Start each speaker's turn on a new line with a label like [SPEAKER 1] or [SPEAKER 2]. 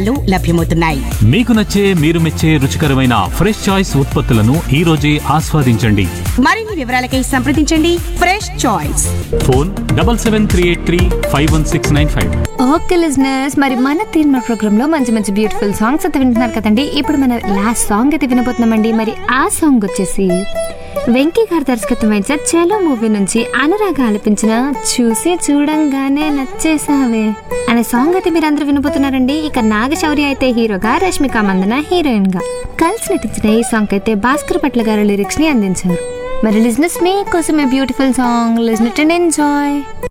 [SPEAKER 1] లభ్యమవుతున్నాయి
[SPEAKER 2] మీకు నచ్చే మీరు మెచ్చే రుచికరమైన ఫ్రెష్ చాయిస్ ఉత్పత్తులను ఈ రోజే ఆస్వాదించండి
[SPEAKER 1] మరిన్ని వివరాలకై సంప్రదించండి fresh choice
[SPEAKER 2] phone double seven three eight three five one six nine five
[SPEAKER 3] okay listeners మరి మన తీర్మ ప్రోగ్రామ్ లో మంచి మంచి బ్యూటిఫుల్ సాంగ్స్ అయితే వింటున్నారు కదండి ఇప్పుడు మన లాస్ట్ సాంగ్ అయితే వినబోతున్నామండి మరి ఆ సాంగ్ వచ్చేసి వెంకీ గారి దర్శకత్వం వహించిన చలో మూవీ నుంచి అనురాగ ఆలపించిన చూసి చూడంగానే నచ్చేసావే అనే సాంగ్ అయితే మీరు అందరూ వినబోతున్నారండి ఇక నాగశౌరి అయితే హీరోగా రష్మిక మందన హీరోయిన్ గా కలిసి నటించిన ఈ సాంగ్ అయితే భాస్కర్ పట్ల గారు లిరిక్స్ ని అందించారు మరి లిజినెస్ మీ కోసమే beautiful song listen it and enjoy